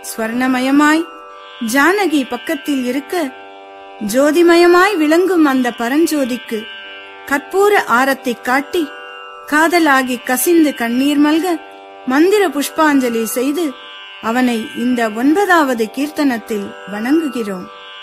ஸ்வர்ணமயமாய் ஜானகி பக்கத்தில் இருக்க ஜோதிமயமாய் விளங்கும் அந்த பரஞ்சோதிக்கு கற்பூர ஆரத்தை காட்டி காதலாகி கசிந்து கண்ணீர் மல்க மந்திர புஷ்பாஞ்சலி செய்து அவனை இந்த ஒன்பதாவது கீர்த்தனத்தில் வணங்குகிறோம்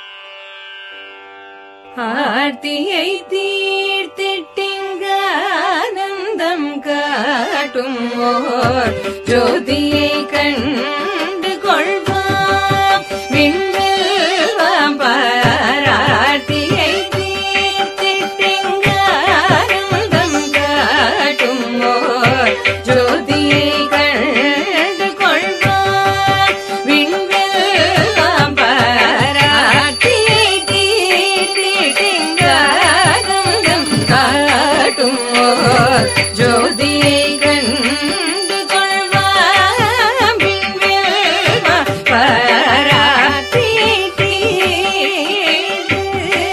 ஆர்த்தியை தீர்த்திட்டிங்க ஆனந்தம் காட்டும் ஓர் ஜோதியை கண்டு கொள்வாம் விண்வெல்வாம் பாரார்த்தியை தீர்த்திட்டிங்க ஆனந்தம் காட்டும் ஓர் ஜோதியை கண்டு கொள்வாம் விண்வெல்வாம் பாரார்த்தியை தீர்த்திட்டிங்கானந்தம் காட்டும் ஓர் ஜோதியை கண்டு கொள்வாம் விண்வெல்வாம் பாரார்த்தியை தீர்த்து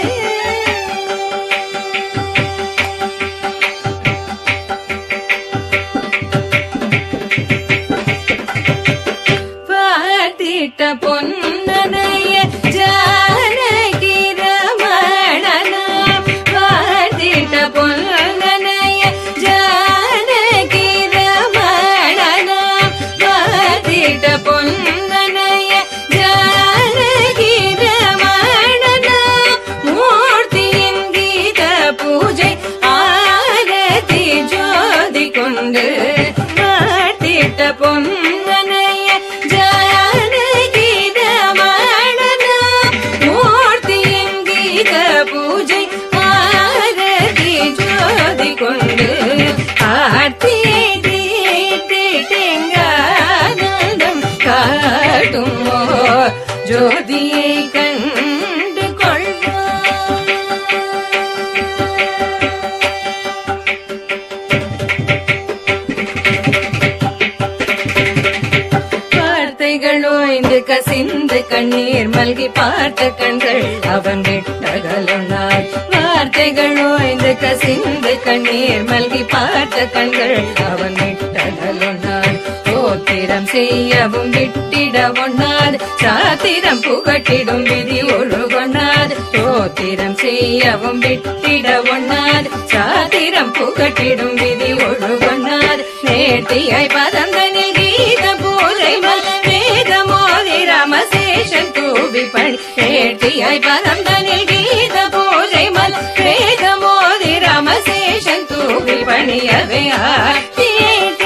பார்த்திட்ட பொன்னனைய ஜானகி ரமணனாம் பார்த்திட்ட பொன்னனைய ஜானகி ரமணனாம் பார்த்திட்ட பொன்னனைய ஜானகி ரமணனாம் மூர்த்தியின் கீத பூஜை ஆரதி ஜோதி கொண்டு பார்த்திட்ட பொன்னனைய ஜானகி ரமணனாம் மூர்த்தியின் கீத பூஜை ஆரதி ஜோதி கொண்டு ஆர்த்தியை தீட்டிங்கானந்தம் காட்டும் ஓர் ஜோதியை கண்டு கொள்வார் வார்த்தைகள் ஓய்ந்து கசிந்து கண்ணீர் மல்கி பார்த்த கண்கள் அவன் விட்டகலுனார் வார்த்தைகள் ஓய்ந்து கசிந்து கண்ணீர் மல்கி பார்த்த கண்கள் அவன் விட்டகலுனார் ஓத்திரம் செய்யவும் விட்டிட ஒண்ணாது சாத்திரம் புகட்டிடும் விதி ஒழுகொண்ணாது ஓத்திரம் செய்யவும் விட்டிட ஒண்ணாது சாத்திரம் புகட்டிடும் விதி ஒழுகொண்ணாது நேர்த்தியாய் பதந்தனில் கீத பூஜை மல் வேத மோதி ராமசேஷன் தூவி பணி நேர்த்தியாய் பதந்தனில் கீத பூஜை மல் வேத மோதி ராமசேஷன் தூவி பணியவே ஆர்த்தியை